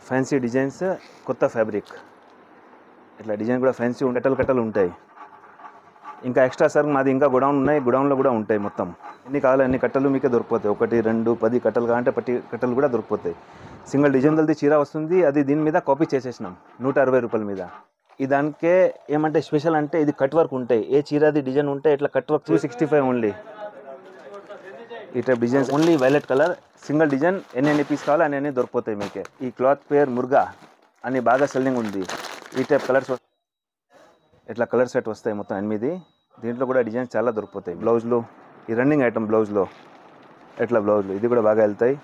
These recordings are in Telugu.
ఫ్యాన్సీ డిజైన్స్ కొత్త ఫ్యాబ్రిక్ ఇట్లా డిజైన్ కూడా ఫ్యాన్సీ ఉం- కట్టలు కట్టలు ఉంటాయి ఇంకా ఎక్స్ట్రా సార్ మాది ఇంకా గొడౌన్ ఉన్నాయి గొడౌన్లో కూడా ఉంటాయి మొత్తం ఎన్ని కావాలి అన్ని కట్టలు మీకే దొరికిపోతాయి ఒకటి రెండు పది కట్టలు కావాలంటే పట్టి కట్టలు కూడా దొరికిపోతాయి సింగిల్ డిజైన్ దల్ది చీర వస్తుంది అది దీని మీద కాపీ చేసేసినాం నూట అరవై రూపాయల మీద ఈ దానికే ఏమంటే స్పెషల్ అంటే ఇది కట్ వర్క్ ఉంటాయి ఏ చీరది డిజైన్ ఉంటే ఇట్లా cut work two sixty five only ఈ type designs only violet colour single design ఎన్ని ఎన్ని పీస్ కావాలో అన్ని అన్ని దొరికిపోతాయి మీకే ఈ క్లాత్ పేర్ మురుగా అని బాగా సెల్లింగ్ ఉంది ఈ టైప్ కలర్స్ ఇట్లా కలర్ సెట్ వస్తాయి మొత్తం ఎనిమిది దీంట్లో కూడా డిజైన్స్ చాలా దొరికిపోతాయి బ్లౌజ్లు ఈ రన్నింగ్ ఐటమ్ బ్లౌజ్లో ఎట్లా బ్లౌజ్లు ఇది కూడా బాగా వెళ్తాయి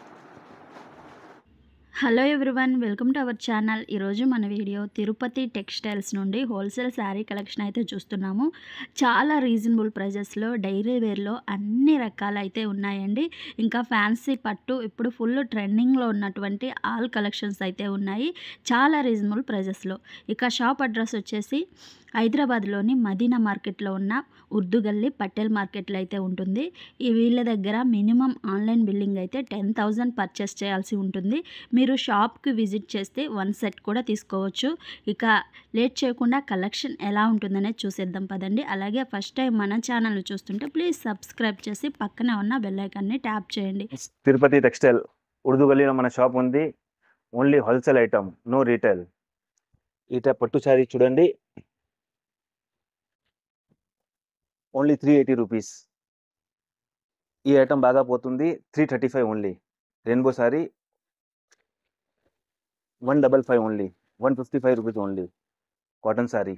hello everyone welcome to our channel ఈరోజు మన వీడియో తిరుపతి టెక్స్టైల్స్ నుండి హోల్సేల్ శారీ కలెక్షన్ అయితే చూస్తున్నాము చాలా రీజనబుల్ ప్రైజెస్లో డైలీ వేర్లో అన్ని రకాలు అయితే ఉన్నాయండి ఇంకా ఫ్యాన్సీ పట్టు ఇప్పుడు ఫుల్ ట్రెండింగ్లో ఉన్నటువంటి ఆల్ కలెక్షన్స్ అయితే ఉన్నాయి చాలా రీజనబుల్ ప్రైజెస్లో ఇక షాప్ అడ్రస్ వచ్చేసి హైదరాబాద్లోని మదీనా మార్కెట్లో ఉన్న ఉర్దూ గల్లీ పటేల్ మార్కెట్లో అయితే ఉంటుంది ఈ వీళ్ళ దగ్గర మినిమం ఆన్లైన్ బిల్లింగ్ అయితే టెన్ థౌజండ్ పర్చేస్ చేయాల్సి ఉంటుంది మీరు షాప్కి విజిట్ చేస్తే వన్ సెట్ కూడా తీసుకోవచ్చు ఇక లేట్ చేయకుండా కలెక్షన్ ఎలా ఉంటుందనేది చూసేద్దాం పదండి అలాగే ఫస్ట్ టైం మన ఛానల్ చూస్తుంటే ప్లీజ్ సబ్స్క్రైబ్ చేసి పక్కనే ఉన్న బెల్ ఐకాన్ని ట్యాప్ చేయండి తిరుపతి టెక్స్టైల్ ఉర్దూ గల్లీలో మన షాప్ ఉంది only wholesale item no retail ఈ టైప్ పట్టు శారీ చూడండి ఓన్లీ త్రీ ఎయిటీ రూపీస్ ఈ ఐటమ్ బాగా పోతుంది three thirty five only rainbow sari one double five only one fifty five rupees only cotton sari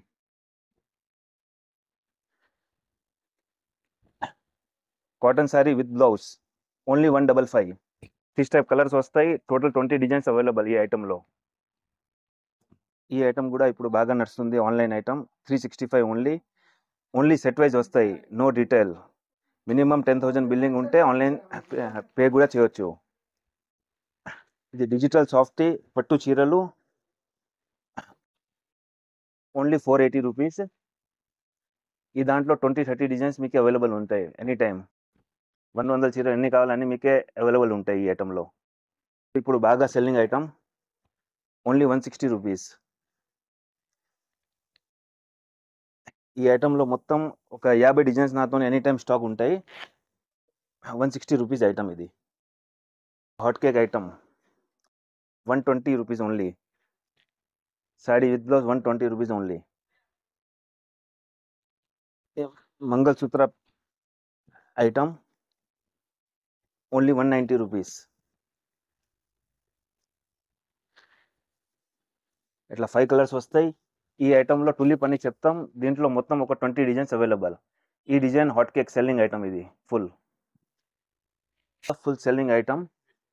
cotton sari with blouse only one double five six type colours వస్తాయి టోటల్ ట్వంటీ డిజైన్స్ అవైలబుల్ ఈ ఐటెంలో ఈ ఐటమ్ కూడా ఇప్పుడు బాగా నడుస్తుంది online item three sixty five only only set wise వస్తాయి no detail minimum ten thousand billing ఉంటే ఆన్లైన్ పే కూడా చేయొచ్చు ఇది డిజిటల్ సాఫ్టీ పట్టు చీరలు ఓన్లీ ఫోర్ ఎయిటీ రూపీస్ ఈ దాంట్లో ట్వంటీ థర్టీ డిజైన్స్ మీకు అవైలబుల్ ఉంటాయి ఎనీ టైం వన్ వందల చీర ఎన్ని కావాలని మీకే అవైలబుల్ ఉంటాయి ఈ ఐటెంలో ఇప్పుడు బాగా selling item only one sixty rupees ఈ ఐటెంలో మొత్తం ఒక యాభై డిజైన్స్ నాతో ఎనీ టైం స్టాక్ ఉంటాయి వన్ సిక్స్టీ రూపీస్ ఐటమ్ ఇది hot cake item one twenty rupees only sari with blouse one twenty rupees only mangalsutra item only one ninety rupees ఇట్లా ఫైవ్ కలర్స్ వస్తాయి ఈ ఐటెంలో టులిప్ అని చెప్తాం దీంట్లో మొత్తం ఒక ట్వంటీ డిజైన్స్ అవైలబుల్ ఈ design hot cake selling item ఇది ఫుల్ ఫుల్ సెల్లింగ్ ఐటమ్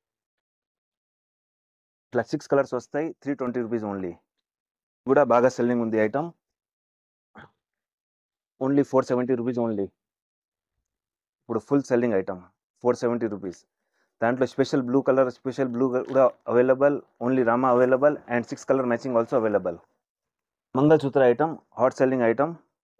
ఇట్లా సిక్స్ కలర్స్ వస్తాయి త్రీ ట్వంటీ రూపీస్ ఓన్లీ కూడా బాగా సెల్లింగ్ ఉంది item only four seventy rupees only ఇప్పుడు full selling item four seventy rupees దాంట్లో special blue colour special blue కూడా available only Rama available and six colour matching also available mangalsutra item hot selling item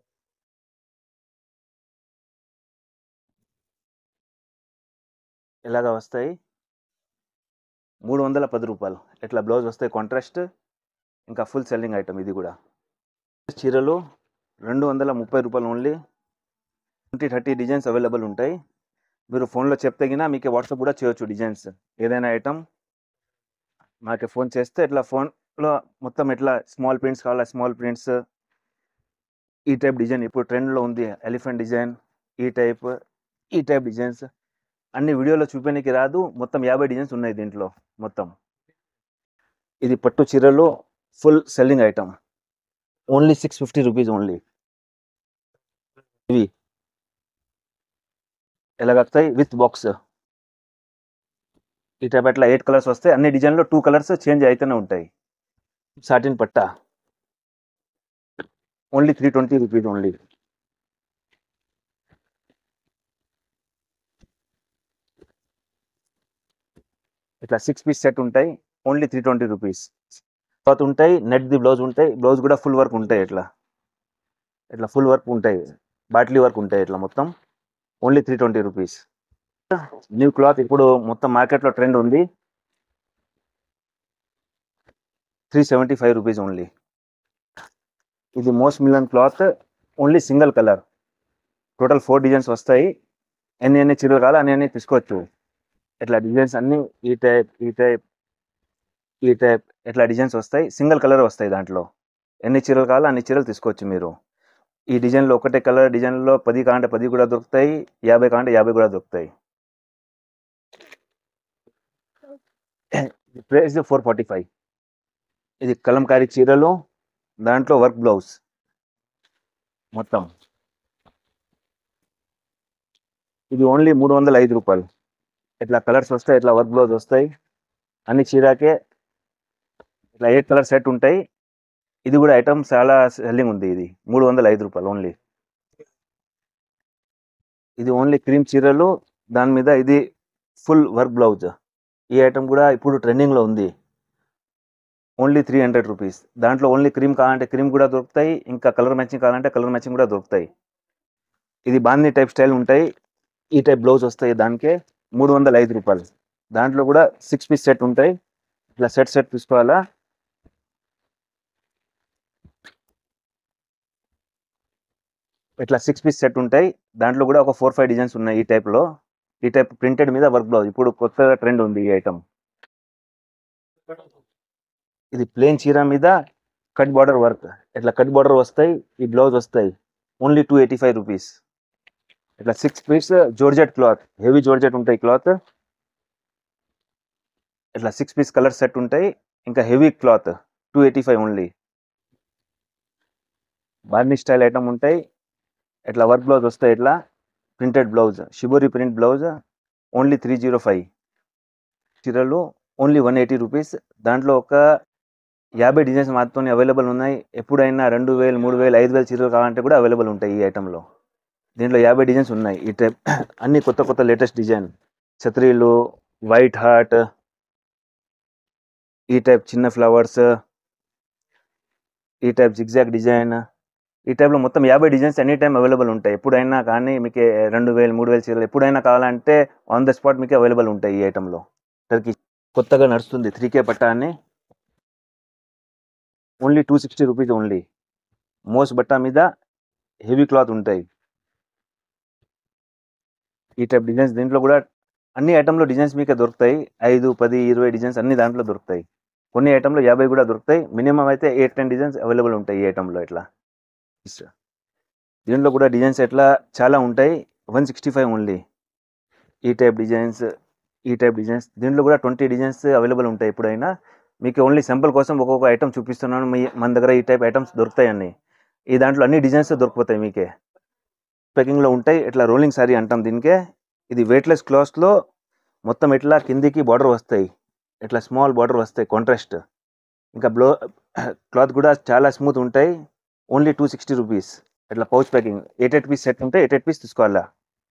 ఇలాగా వస్తాయి మూడు వందల పది రూపాయలు ఇట్లా బ్లౌజ్ వస్తాయి కాంట్రాస్ట్ ఇంకా ఫుల్ సెల్లింగ్ ఐటమ్ ఇది కూడా చీరలు రెండు వందల ముప్పై రూపాయలు only twenty thirty designs available ఉంటాయి మీరు ఫోన్లో చెప్తే గినా మీకు వాట్సాప్ కూడా చేయొచ్చు డిజైన్స్ ఏదైనా ఐటమ్ మాకు ఫోన్ చేస్తే ఇట్లా ఫోన్లో మొత్తం ఇట్లా స్మాల్ ప్రింట్స్ కావాలా స్మాల్ ప్రింట్స్ ఈ టైప్ డిజైన్ ఇప్పుడు ట్రెండ్లో ఉంది ఎలిఫెంట్ డిజైన్ ఈ టైప్ ఈ టైప్ డిజైన్స్ అన్ని వీడియోలో చూపించడానికి రాదు మొత్తం యాభై డిజైన్స్ ఉన్నాయి దీంట్లో మొత్తం ఇది పట్టు చీరలు full selling item only six fifty rupees only ఇవి ఎలాగొస్తాయి విత్ బాక్స్ ఈ టైప్ అట్లా ఎయిట్ కలర్స్ వస్తాయి అన్ని డిజైన్లో టూ కలర్స్ చేంజ్ అయితేనే ఉంటాయి సాటిన్ పట్టా only three twenty rupees only ఇట్లా సిక్స్ పీస్ సెట్ ఉంటాయి ఓన్లీ త్రీ ట్వంటీ రూపీస్ తర్వాత ఉంటాయి నెట్ ది బ్లౌజ్ ఉంటాయి బ్లౌజ్ కూడా ఫుల్ వర్క్ ఉంటాయి ఇట్లా ఇట్లా ఫుల్ వర్క్ ఉంటాయి బాట్లీ వర్క్ ఉంటాయి ఇట్లా మొత్తం only three twenty rupees new cloth ఇప్పుడు మొత్తం మార్కెట్లో ట్రెండ్ ఉంది three seventy five rupees only ఇది most Milan cloth only single colour total four designs వస్తాయి ఎన్ని ఎన్ని చీరలు కావాలో అన్ని అన్ని తీసుకోవచ్చు ఇట్లా డిజైన్స్ అన్ని ఈ టైప్ ఈ టైప్ ఈ టైప్ ఇట్లా డిజైన్స్ వస్తాయి సింగిల్ కలర్ వస్తాయి దాంట్లో ఎన్ని చీరలు కావాలో అన్ని చీరలు తీసుకోవచ్చు మీరు ఈ డిజైన్లో ఒకటే కలర్ డిజైన్లో పది కాంటే పది కూడా దొరుకుతాయి యాభై కాంటే యాభై కూడా దొరుకుతాయి ప్రైస్ ఫోర్ ఫార్టీ ఫైవ్ ఇది కలంకారీ చీరలు దాంట్లో వర్క్ బ్లౌజ్ మొత్తం ఇది ఓన్లీ మూడు వందల ఐదు రూపాయలు ఇట్లా కలర్స్ వస్తాయి ఇట్లా వర్క్ బ్లౌజ్ వస్తాయి అన్ని చీరాకే ఇట్లా ఎయిట్ కలర్ సెట్ ఉంటాయి ఇది కూడా ఐటమ్ చాలా సెల్లింగ్ ఉంది ఇది మూడు వందల ఐదు రూపాయలు ఓన్లీ ఇది ఓన్లీ క్రీమ్ చీరలు దాని మీద ఇది ఫుల్ వర్క్ బ్లౌజ్ ఈ ఐటమ్ కూడా ఇప్పుడు ట్రెండింగ్లో ఉంది ఓన్లీ త్రీ హండ్రెడ్ రూపీస్ దాంట్లో ఓన్లీ క్రీమ్ కావాలంటే క్రీమ్ కూడా దొరుకుతాయి ఇంకా కలర్ మ్యాచింగ్ కావాలంటే కలర్ మ్యాచింగ్ కూడా దొరుకుతాయి ఇది బాందీ టైప్ స్టైల్ ఉంటాయి ఈ టైప్ బ్లౌజ్ వస్తాయి దానికే మూడు వందల ఐదు రూపాయలు దాంట్లో కూడా సిక్స్ పీస్ సెట్ ఉంటాయి ఇట్లా సెట్ సెట్ తీసుకోవాలా ఇట్లా సిక్స్ పీస్ సెట్ ఉంటాయి దాంట్లో కూడా ఒక ఫోర్ ఫైవ్ డిజైన్స్ ఉన్నాయి ఈ టైప్లో ఈ టైప్ ప్రింటెడ్ మీద వర్క్ బ్లౌజ్ ఇప్పుడు కొత్తగా ట్రెండ్ ఉంది ఈ ఐటమ్ ఇది ప్లేన్ చీర మీద కట్ బార్డర్ వర్క్ ఇట్లా కట్ బార్డర్ వస్తాయి ఈ బ్లౌజ్ వస్తాయి only two eighty five rupees ఇట్లా six piece georgette cloth heavy georgette ఉంటాయి క్లాత్ ఇట్లా సిక్స్ పీస్ కలర్ సెట్ ఉంటాయి ఇంకా heavy cloth two eighty five only బార్నీ స్టైల్ ఐటమ్ ఉంటాయి ఇట్లా వర్క్ బ్లౌజ్ వస్తాయి ఇట్లా printed blouse shibori print blouse only three zero five చీరలు ఓన్లీ వన్ ఎయిటీ రూపీస్ దాంట్లో ఒక యాభై డిజైన్స్ మాత్రమే అవైలబుల్ ఉన్నాయి ఎప్పుడైనా రెండు వేలు మూడు వేలు ఐదు వేలు చీరలు కావాలంటే కూడా అవైలబుల్ ఉంటాయి ఈ ఐటెంలో దీంట్లో యాభై డిజైన్స్ ఉన్నాయి ఈ టైప్ అన్ని కొత్త కొత్త లేటెస్ట్ డిజైన్ ఛత్రీలు వైట్ హార్ట్ ఈ టైప్ చిన్న ఫ్లవర్స్ ఈ టైప్ జిగ్జాగ్ డిజైన్ ఈ టైప్లో మొత్తం యాభై డిజైన్స్ ఎనీ టైం అవైలబుల్ ఉంటాయి ఎప్పుడైనా కానీ మీకు రెండు వేలు మూడు వేలు చీరలు ఎప్పుడైనా కావాలంటే ఆన్ ద స్పాట్ మీకు అవైలబుల్ ఉంటాయి ఈ ఐటెంలో టర్కీ కొత్తగా నడుస్తుంది త్రీ కే పట్టా అని only two sixty rupees only మోస్ బట్టా మీద హెవీ క్లాత్ ఉంటాయి ఈ టైప్ డిజైన్స్ దీంట్లో కూడా అన్ని ఐటెంలో డిజైన్స్ మీకు దొరుకుతాయి ఐదు పది ఇరవై డిజైన్స్ అన్ని దాంట్లో దొరుకుతాయి కొన్ని ఐటెంలో యాభై కూడా దొరుకుతాయి మినిమం అయితే ఎయిట్ టెన్ డిజైన్స్ అవైలబుల్ ఉంటాయి ఈ ఐటెంలో ఇట్లా దీంట్లో కూడా డిజైన్స్ ఎట్లా చాలా ఉంటాయి వన్ సిక్స్టీ ఫైవ్ ఓన్లీ ఈ టైప్ డిజైన్స్ ఈ టైప్ డిజైన్స్ దీంట్లో కూడా ట్వంటీ డిజైన్స్ అవైలబుల్ ఉంటాయి ఎప్పుడైనా మీకు ఓన్లీ సింపుల్ కోసం ఒక్కొక్క ఐటమ్ చూపిస్తున్నాను మీ మన దగ్గర ఈ టైప్ ఐటమ్స్ దొరుకుతాయండి ఈ దాంట్లో అన్ని డిజైన్స్ దొరికిపోతాయి మీకే ప్యాకింగ్లో ఉంటాయి ఇట్లా రోలింగ్ సారీ అంటాం దీనికే ఇది వెయిట్లెస్ క్లాత్లో మొత్తం ఇట్లా కిందికి బార్డర్ వస్తాయి ఇట్లా స్మాల్ బార్డర్ వస్తాయి కాంట్రాస్ట్ ఇంకా బ్లో క్లాత్ కూడా చాలా స్మూత్ ఉంటాయి ఓన్లీ టూ సిక్స్టీ రూపీస్ ఇట్లా pouch packing eight eight piece set ఉంటే ఎయిట్ ఎయిట్ పీస్ తీసుకోవాలా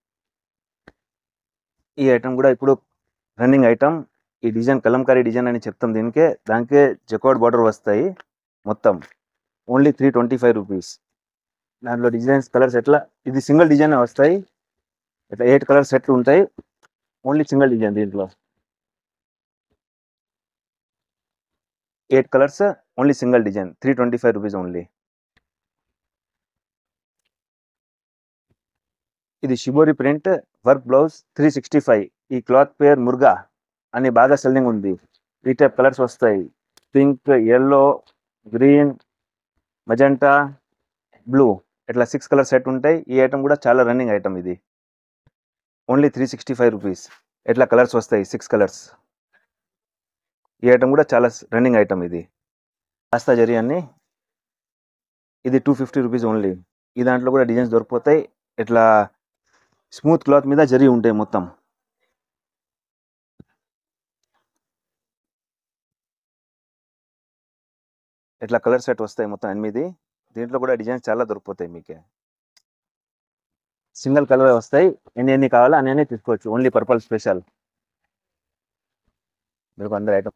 ఈ ఐటమ్ కూడా ఇప్పుడు రన్నింగ్ ఐటమ్ ఈ డిజైన్ కలంకారీ డిజైన్ అని చెప్తాం దీనికే దానికే జకాడ్ బార్డర్ వస్తాయి మొత్తం only three twenty five rupees దాంట్లో డిజైన్స్ కలర్స్ ఎట్లా ఇది సింగిల్ డిజైన్ వస్తాయి ఇట్లా ఎయిట్ కలర్ సెట్లు ఉంటాయి ఓన్లీ సింగిల్ డిజైన్ దీంట్లో eight colours only single design three twenty five rupees only ఇది shibori print work blouse three sixty five ఈ క్లాత్ పేర్ ముర్గా అని బాగా సెల్లింగ్ ఉంది ఈ టైప్ కలర్స్ వస్తాయి pink yellow green magenta blue ఇట్లా సిక్స్ కలర్ సెట్ ఉంటాయి ఈ ఐటమ్ కూడా చాలా రన్నింగ్ ఐటమ్ ఇది only three sixty five rupees ఇట్లా కలర్స్ వస్తాయి సిక్స్ కలర్స్ ఈ ఐటమ్ కూడా చాలా రన్నింగ్ ఐటమ్ ఇది కాస్తా జరి అని ఇది టూ ఫిఫ్టీ రూపీస్ ఓన్లీ ఈ దాంట్లో కూడా డిజైన్స్ దొరికిపోతాయి ఇట్లా స్మూత్ క్లాత్ మీద జరి ఉంటాయి మొత్తం ఇట్లా కలర్ సెట్ వస్తాయి మొత్తం ఎనిమిది దీంట్లో కూడా డిజైన్స్ చాలా దొరికిపోతాయి మీకే సింగిల్ కలర్ వస్తాయి ఎన్ని ఎన్ని కావాలో అన్ని అన్ని తీసుకోవచ్చు ఓన్లీ పర్పల్ స్పెషల్ మీకు అందరు ఐటమ్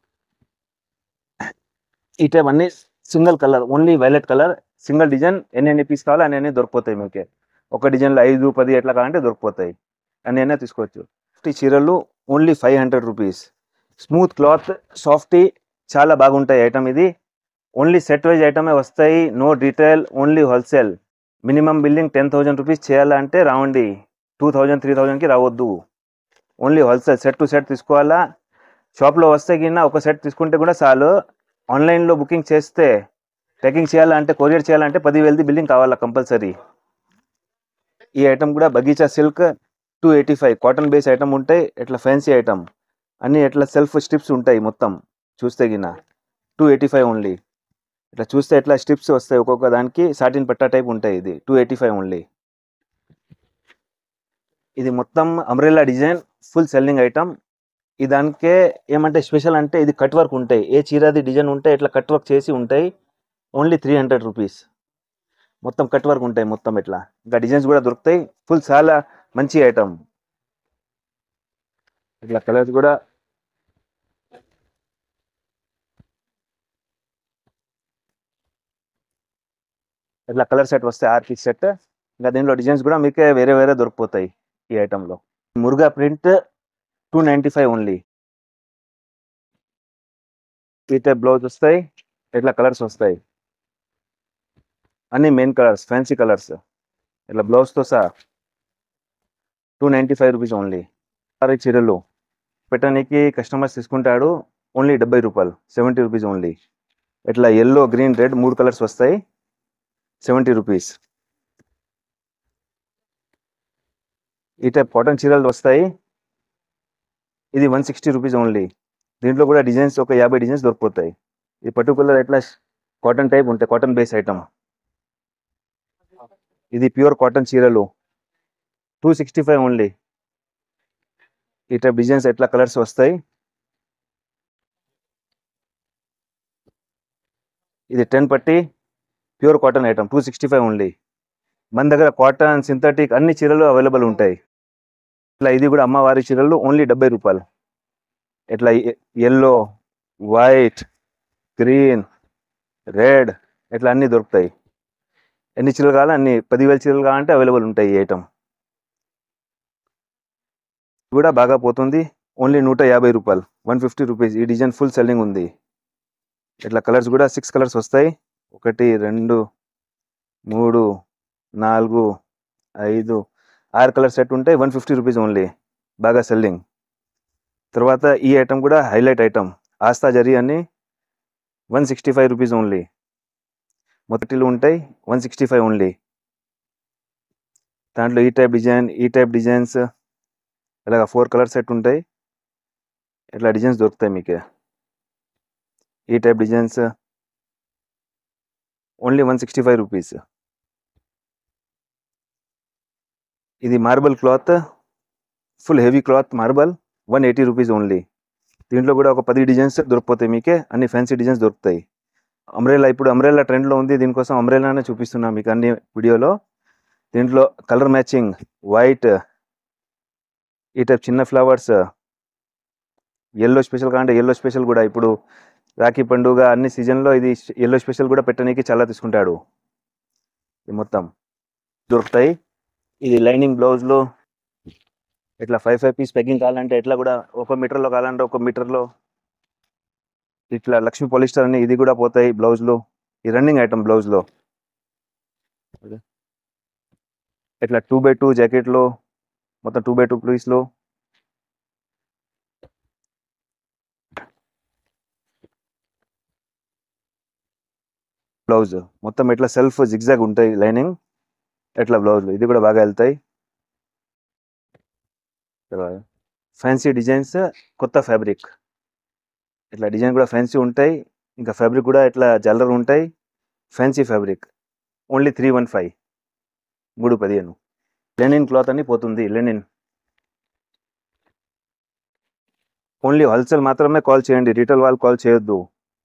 ఈ టైప్ అన్ని single colour only violet colour single design ఎన్ని ఎన్ని పీస్ కావాలో అన్ని అన్ని దొరికిపోతాయి మీకే ఒక డిజైన్లో ఐదు పది ఎట్లా కావాలంటే దొరికిపోతాయి అన్ని అన్నీ తీసుకోవచ్చు ఈ చీరలు only five hundred rupees smooth cloth softy చాలా బాగుంటాయి ఐటమ్ ఇది ఓన్లీ సెట్ వైజ్ ఐటమే వస్తాయి no retail only wholesale minimum billing ten thousand rupees చేయాలంటే రావండి టూ థౌజండ్ త్రీ థౌజండ్కి రావద్దు only wholesale set to set తీసుకోవాలా షాప్లో వస్తే కింద ఒక సెట్ తీసుకుంటే కూడా చాలు ఆన్లైన్లో బుకింగ్ చేస్తే ప్యాకింగ్ చేయాలంటే కొరియర్ చేయాలంటే పదివేలది బిల్లింగ్ కావాలా కంపల్సరీ ఈ ఐటమ్ కూడా బగీచా silk two eighty five cotton base item ఉంటాయి ఇట్లా ఫ్యాన్సీ ఐటమ్ అన్ని ఇట్లా సెల్ఫ్ స్ట్రిప్స్ ఉంటాయి మొత్తం చూస్తే గిన టూ ఎయిటీ ఫైవ్ ఓన్లీ ఇట్లా చూస్తే ఇట్లా స్ట్రిప్స్ వస్తాయి ఒక్కొక్క దానికి సాటిన్ పట్టా టైప్ ఉంటాయి ఇది టూ ఎయిటీ ఫైవ్ ఓన్లీ ఇది మొత్తం umbrella design full selling item ఈ దానికే ఏమంటే స్పెషల్ అంటే ఇది కట్ వర్క్ ఉంటాయి ఏ చీరది డిజైన్ ఉంటే ఇట్లా కట్ వర్క్ చేసి ఉంటాయి ఓన్లీ త్రీ హండ్రెడ్ రూపీస్ మొత్తం కట్ వర్క్ ఉంటాయి మొత్తం ఇట్లా ఇంకా డిజైన్స్ కూడా దొరుకుతాయి ఫుల్ చాలా మంచి ఐటమ్ ఇట్లా కలర్స్ కూడా ఇట్లా కలర్ సెట్ వస్తాయి ఆర్ పీస్ సెట్ ఇంకా దీనిలో డిజైన్స్ కూడా మీకే వేరే వేరే దొరికిపోతాయి ఈ ఐటెంలో Muruga print two ninety five only ఈ టైప్ బ్లౌజ్ వస్తాయి ఇట్లా కలర్స్ వస్తాయి అన్ని మెయిన్ కలర్స్ ఫ్యాన్సీ కలర్స్ ఇట్లా బ్లౌజ్తో సహా two ninety five rupees only ఆరు చీరలు పెట్టడానికి కస్టమర్స్ తీసుకుంటాడు ఓన్లీ డెబ్బై రూపాయలు సెవెంటీ రూపీస్ ఓన్లీ ఇట్లా ఎల్లో గ్రీన్ రెడ్ మూడు కలర్స్ వస్తాయి సెవెంటీ రూపీస్ ఈ టైప్ కాటన్ చీరలు వస్తాయి ఇది వన్ సిక్స్టీ రూపీస్ ఓన్లీ దీంట్లో కూడా డిజైన్స్ ఒక యాభై డిజైన్స్ దొరికిపోతాయి ఈ పర్టికులర్ ఎట్లా కాటన్ టైప్ ఉంటాయి కాటన్ బేస్ ఐటమ్ ఇది ప్యూర్ కాటన్ చీరలు టూ సిక్స్టీ ఫైవ్ ఓన్లీ ఈ టైప్ డిజైన్స్ ఎట్లా కలర్స్ వస్తాయి ఇది టెన్ పట్టి pure cotton item two sixty five only మన దగ్గర కాటన్ సింథటిక్ అన్ని చీరలు అవైలబుల్ ఉంటాయి ఇట్లా ఇది కూడా అమ్మవారి చీరలు ఓన్లీ డెబ్బై రూపాయలు ఇట్లా ఎల్లో వైట్ గ్రీన్ రెడ్ ఇట్లా అన్నీ దొరుకుతాయి ఎన్ని చీరలు కావాలో అన్ని పదివేల చీరలు కావాలంటే అవైలబుల్ ఉంటాయి ఈ ఐటమ్ కూడా బాగా పోతుంది ఓన్లీ నూట యాభై రూపాయలు వన్ ఫిఫ్టీ రూపీస్ ఈ డిజైన్ ఫుల్ సెల్లింగ్ ఉంది ఇట్లా కలర్స్ కూడా సిక్స్ కలర్స్ వస్తాయి ఒకటి రెండు మూడు నాలుగు ఐదు ఆరు కలర్ సెట్ ఉంటే వన్ ఫిఫ్టీ రూపీస్ ఓన్లీ బాగా సెల్లింగ్ తర్వాత ఈ ఐటమ్ కూడా హైలైట్ ఐటమ్ ఆస్తా జరీ అని one sixty five rupees only మొదటిలు ఉంటాయి వన్ సిక్స్టీ ఫైవ్ ఓన్లీ దాంట్లో ఈ టైప్ డిజైన్ ఈ టైప్ డిజైన్స్ ఇలాగ ఫోర్ కలర్ సెట్ ఉంటాయి ఇట్లా డిజైన్స్ దొరుకుతాయి మీకు ఈ type designs only one sixty five rupees ఇది marble cloth full heavy cloth marble one eighty rupees only దీంట్లో కూడా ఒక పది డిజైన్స్ దొరికిపోతాయి మీకే అన్ని ఫ్యాన్సీ డిజైన్స్ దొరుకుతాయి అమ్రేలా ఇప్పుడు అమ్రేలా ట్రెండ్లో ఉంది దీనికోసం అమ్రేలానే చూపిస్తున్నా మీకు అన్ని వీడియోలో దీంట్లో కలర్ మ్యాచింగ్ వైట్ ఈ టైప్ చిన్న ఫ్లవర్స్ ఎల్లో స్పెషల్ కావాలంటే ఎల్లో స్పెషల్ కూడా ఇప్పుడు రాఖీ పండుగ అన్ని సీజన్లో ఇది ఎల్లో స్పెషల్ కూడా పెట్టడానికి చాలా తీసుకుంటాడు ఇది మొత్తం దొరుకుతాయి ఇది లైనింగ్ బ్లౌజ్లో ఇట్లా ఫైవ్ ఫైవ్ పీస్ ప్యాకింగ్ కావాలంటే ఇట్లా కూడా ఒక మీటర్లో కావాలంటే ఒక మీటర్లో ఇట్లా లక్ష్మీ పాలిస్టర్ అని ఇది కూడా పోతాయి బ్లౌజ్లో ఈ రన్నింగ్ ఐటమ్ బ్లౌజ్లో ఇట్లా టూ బై టూ జాకెట్లో మొత్తం టూ బై టూ పీస్లో బ్లౌజ్ మొత్తం ఇట్లా సెల్ఫ్ జిగ్జాగ్ ఉంటాయి లైనింగ్ ఎట్లా బ్లౌజ్ ఇది కూడా బాగా వెళ్తాయి ఫ్యాన్సీ డిజైన్స్ కొత్త ఫ్యాబ్రిక్ ఇట్లా డిజైన్ కూడా ఫ్యాన్సీ ఉంటాయి ఇంకా ఫ్యాబ్రిక్ కూడా ఇట్లా జల్లర్ ఉంటాయి fancy fabric only three one five మూడు పదిహేను లెనిన్ క్లాత్ అని పోతుంది లెనిన్ ఓన్లీ హోల్సేల్ మాత్రమే కాల్ చేయండి రీటైల్ వాళ్ళు కాల్ చేయొద్దు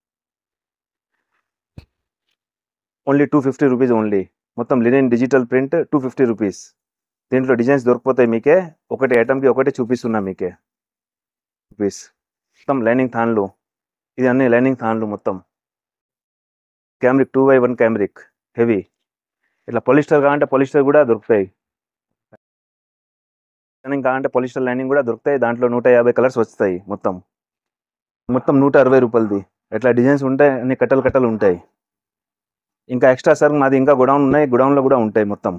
only two fifty rupees only మొత్తం linen digital print two fifty rupees దీంట్లో డిజైన్స్ దొరికిపోతాయి మీకే ఒకటి ఐటమ్కి ఒకటి చూపిస్తున్నా మీకే రూపీస్ మొత్తం లైనింగ్ థాన్లు ఇది అన్ని లైనింగ్ థాన్లు మొత్తం cambric two by one cambric heavy ఇట్లా పొలిస్టర్ కావాలంటే పొలిస్టర్ కూడా దొరుకుతాయి లైనింగ్ కావాలంటే పొలిస్టర్ లైనింగ్ కూడా దొరుకుతాయి దాంట్లో నూట యాభై కలర్స్ వస్తాయి మొత్తం మొత్తం నూట అరవై రూపాయలది ఇట్లా డిజైన్స్ ఉంటాయి అన్ని కట్టలు కట్టలు ఉంటాయి ఇంకా ఎక్స్ట్రా సార్ మాది ఇంకా గొడౌన్ ఉన్నాయి గొడౌన్లో కూడా ఉంటాయి మొత్తం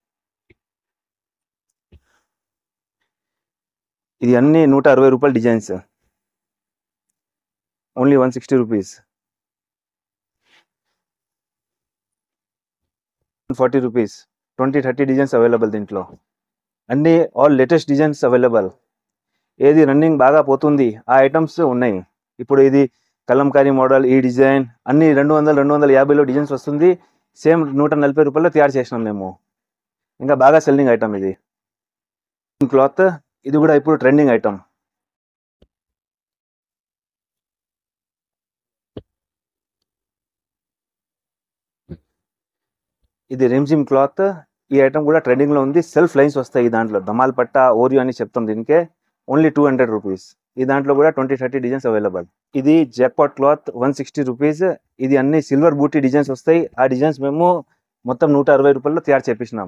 ఇది అన్ని నూట అరవై రూపాయల designs only one sixty rupees forty rupees twenty thirty designs available దీంట్లో అన్ని ఆల్ లేటెస్ట్ డిజైన్స్ అవైలబుల్ ఏది రన్నింగ్ బాగా పోతుంది ఆ ఐటమ్స్ ఉన్నాయి ఇప్పుడు ఇది కలంకారీ మోడల్ ఈ డిజైన్ అన్ని రెండు వందల రెండు వందల యాభైలో డిజైన్స్ వస్తుంది సేమ్ నూట నలభై రూపాయల్లో తయారు చేసినాం మేము ఇంకా బాగా సెల్లింగ్ ఐటమ్ ఇది క్లాత్ ఇది కూడా ఇప్పుడు ట్రెండింగ్ ఐటమ్ ఇది రిమ్జిమ్ క్లాత్ ఈ ఐటమ్ కూడా ట్రెండింగ్ లో ఉంది సెల్ఫ్ లైన్స్ వస్తాయి ఈ దాంట్లో ధమాల్ పట్ట ఓరియో అని చెప్తాం దీనికే ఓన్లీ టూ హండ్రెడ్ రూపీస్ ఈ దాంట్లో కూడా ట్వంటీ థర్టీ డిజైన్స్ అవైలబుల్ ఇది jackpot cloth one sixty rupees ఇది అన్ని సిల్వర్ బూటీ డిజైన్స్ వస్తాయి ఆ డిజైన్స్ మేము మొత్తం నూట అరవై రూపాయల్లో తయారు చేపించినాం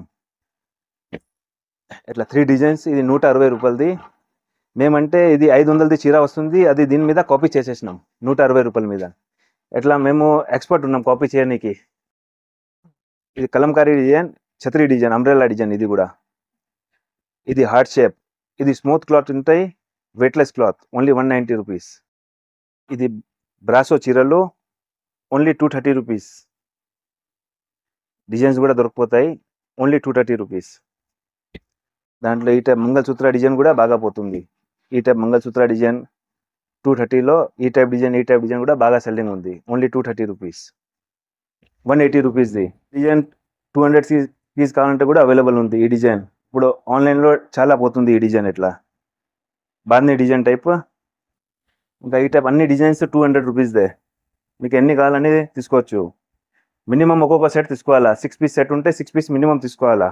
ఇట్లా త్రీ డిజైన్స్ ఇది నూట అరవై రూపాయలది మేమంటే ఇది ఐదు వందలది చీర వస్తుంది అది దీని మీద కాపీ చేసేసినాం నూట అరవై రూపాయల మీద ఇట్లా మేము ఎక్స్పర్ట్ ఉన్నాం కాపీ చేయడానికి ఇది కలంకారీ డిజైన్ ఛత్రి డిజైన్ అంబ్రెల్లా డిజైన్ ఇది కూడా ఇది హార్ట్ షేప్ ఇది స్మూత్ క్లాత్ ఉంటాయి weightless cloth only one ninety rupees ఇది బ్రాసో చీరలు only two thirty rupees designs కూడా దొరికిపోతాయి ఓన్లీ టూ థర్టీ రూపీస్ దాంట్లో ఈ టైప్ మంగళసూత్ర డిజైన్ కూడా బాగా పోతుంది ఈ టైప్ మంగళసూత్ర డిజైన్ టూ థర్టీలో ఈ టైప్ డిజైన్ ఈ టైప్ డిజైన్ కూడా బాగా సెల్లింగ్ ఉంది only two thirty rupees one eighty రూపీస్ది design two hundred piece కావాలంటే కూడా అవైలబుల్ ఉంది ఈ డిజైన్ ఇప్పుడు ఆన్లైన్లో చాలా పోతుంది ఈ డిజైన్ ఇట్లా బాగుంది డిజైన్ టైప్ ఇంకా ఈ టైప్ అన్ని డిజైన్స్ టూ హండ్రెడ్ రూపీస్దే మీకు ఎన్ని కావాలని తీసుకోవచ్చు మినిమం ఒక్కొక్క సెట్ తీసుకోవాలా సిక్స్ పీస్ సెట్ ఉంటే సిక్స్ పీస్ మినిమం తీసుకోవాలా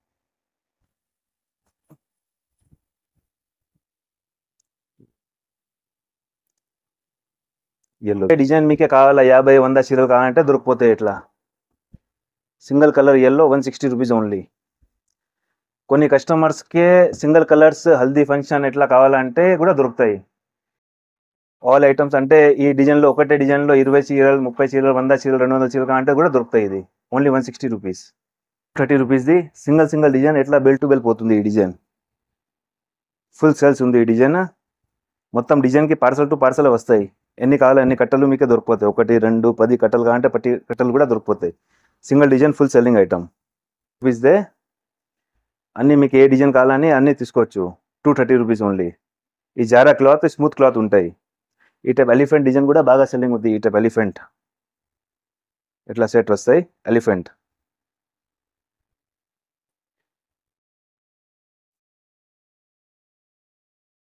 ఎల్లో డిజైన్ మీకే కావాలా యాభై వంద చీరలు కావాలంటే దొరికిపోతాయి ఇట్లా single colour yellow one sixty rupees only కొన్ని కస్టమర్స్కే సింగిల్ కలర్స్ హల్దీ ఫంక్షన్ ఇట్లా కావాలంటే కూడా దొరుకుతాయి ఆల్ ఐటమ్స్ అంటే ఈ డిజైన్లో ఒకటే డిజైన్లో ఇరవై చీరలు ముప్పై చీరలు వంద చీరలు రెండు వందల చీరలు కావాలంటే కూడా దొరుకుతాయి ఇది only one sixty rupees thirty రూపీస్ది సింగిల్ సింగిల్ డిజైన్ ఎట్లా బెల్ టు బెల్ పోతుంది ఈ డిజైన్ ఫుల్ సేల్స్ ఉంది ఈ డిజైన్ మొత్తం డిజైన్కి పార్సల్ టు పార్సల్ వస్తాయి ఎన్ని కావాలో ఎన్ని కట్టలు మీకే దొరికిపోతాయి ఒకటి రెండు పది కట్టలు కావాలంటే పట్టి కట్టలు కూడా దొరికిపోతాయి single design full selling item రూపీస్దే అన్నీ మీకు ఏ డిజైన్ కావాలని అన్నీ తీసుకోవచ్చు టూ థర్టీ రూపీస్ ఓన్లీ ఈ జారా క్లాత్ స్మూత్ క్లాత్ ఉంటాయి ఈ టైప్ ఎలిఫెంట్ డిజైన్ కూడా బాగా సెల్లింగ్ ఉంది ఈ టైప్ ఎలిఫెంట్ ఇట్లా సెట్ వస్తాయి ఎలిఫెంట్